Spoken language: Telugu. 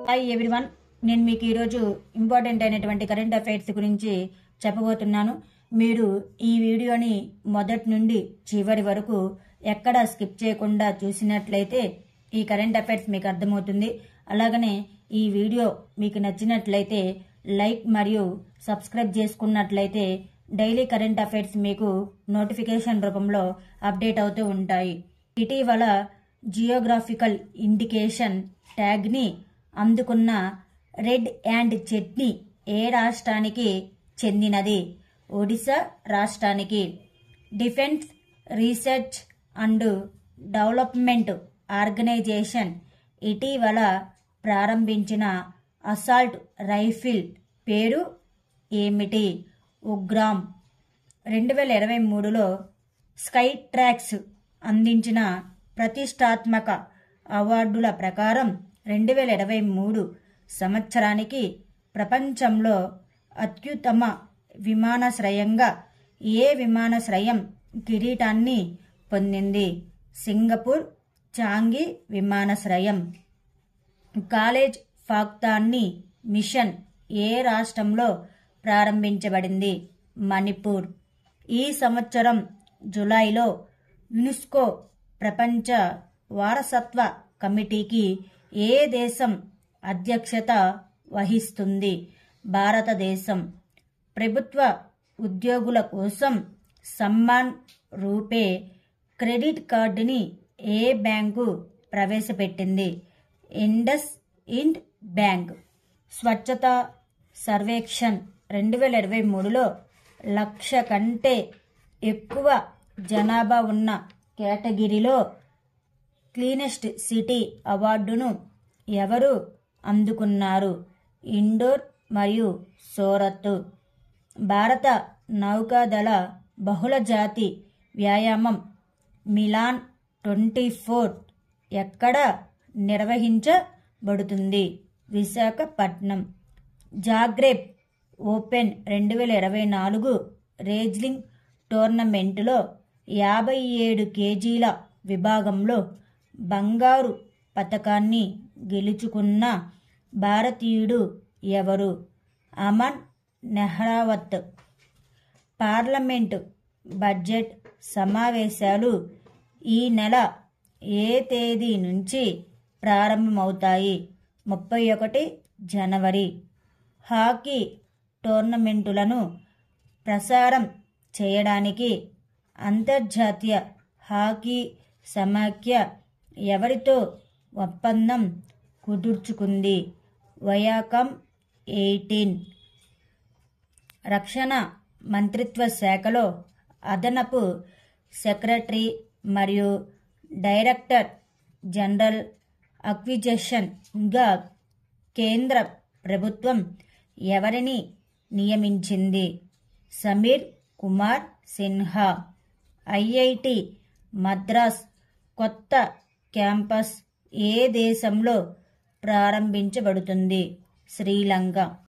హాయ్ ఎవ్రీవన్ నేను మీకు ఈరోజు ఇంపార్టెంట్ అయినటువంటి కరెంట్ అఫైర్స్ గురించి చెప్పబోతున్నాను మీరు ఈ వీడియోని మొదటి నుండి చివరి వరకు ఎక్కడ స్కిప్ చేయకుండా చూసినట్లయితే ఈ కరెంట్ అఫైర్స్ మీకు అర్థమవుతుంది అలాగనే ఈ వీడియో మీకు నచ్చినట్లయితే లైక్ మరియు సబ్స్క్రైబ్ చేసుకున్నట్లయితే డైలీ కరెంట్ అఫైర్స్ మీకు నోటిఫికేషన్ రూపంలో అప్డేట్ అవుతూ ఉంటాయి ఇటీవల జియోగ్రాఫికల్ ఇండికేషన్ ట్యాగ్ని అందుకున్న రెడ్ అండ్ చట్నీ ఏ రాష్ట్రానికి చెందినది ఒడిశా రాష్ట్రానికి defence research and development organisation ఇటీవల ప్రారంభించిన అసాల్ట్ రైఫిల్ పేరు ఏమిటి ఉగ్రామ్ రెండు వేల ఇరవై మూడులో స్కై ట్రాక్స్ అందించిన ప్రతిష్టాత్మక అవార్డుల ప్రకారం రెండు వేల ఇరవై మూడు సంవత్సరానికి ప్రపంచంలో అత్యుత్తమ విమానాశ్రయంగా ఏ విమానాశ్రయం కిరీటాన్ని పొందింది సింగపూర్ చాంగి విమానాశ్రయం కాలేజ్ ఫాక్తాన్ని మిషన్ ఏ రాష్ట్రంలో ప్రారంభించబడింది మణిపూర్ ఈ సంవత్సరం జులైలో యునెస్కో ప్రపంచ వారసత్వ కమిటీకి ఏ దేశం అధ్యక్షత వహిస్తుంది భారతదేశం ప్రభుత్వ ఉద్యోగుల కోసం సమ్మాన్ రూపే క్రెడిట్ కార్డుని ఏ బ్యాంకు ప్రవేశపెట్టింది IndusInd bank Swachhata Survekshan రెండు వేల ఇరవై మూడులో లక్ష కంటే ఎక్కువ జనాభా ఉన్న కేటగిరీలో క్లీనెస్ట్ సిటీ అవార్డును ఎవరు అందుకున్నారు ఇండోర్ మరియు సూరత్ భారత నౌకాదళ బహుళజాతి వ్యాయామం మిలాన్ ట్వంటీ ఫోర్ ఎక్కడ నిర్వహించబడుతుంది విశాఖపట్నం జాగ్రేబ్ ఓపెన్ రెండు వేల ఇరవై నాలుగు రేజ్లింగ్ టోర్నమెంటులో యాభై ఏడు కేజీల విభాగంలో బంగారు పతకాన్ని గెలుచుకున్న భారతీయుడు ఎవరు అమన్ నెహ్రావత్ పార్లమెంటు బడ్జెట్ సమావేశాలు ఈ నెల ఏ తేదీ నుంచి ప్రారంభమవుతాయి ముప్పై ఒకటి జనవరి హాకీ టోర్నమెంటులను ప్రసారం చేయడానికి అంతర్జాతీయ హాకీ సమాఖ్య ఎవరితో ఒప్పందం కుదుర్చుకుంది వయాకం ఎయిటీన్ రక్షణ మంత్రిత్వ శాఖలో అదనపు సెక్రటరీ మరియు డైరెక్టర్ జనరల్ అక్విజేషన్గా కేంద్ర ప్రభుత్వం ఎవరిని నియమించింది సమీర్ కుమార్ సిన్హా ఐఐటి మద్రాస్ కొత్త క్యాంపస్ ఏ దేశంలో ప్రారంభించబడుతుంది శ్రీలంక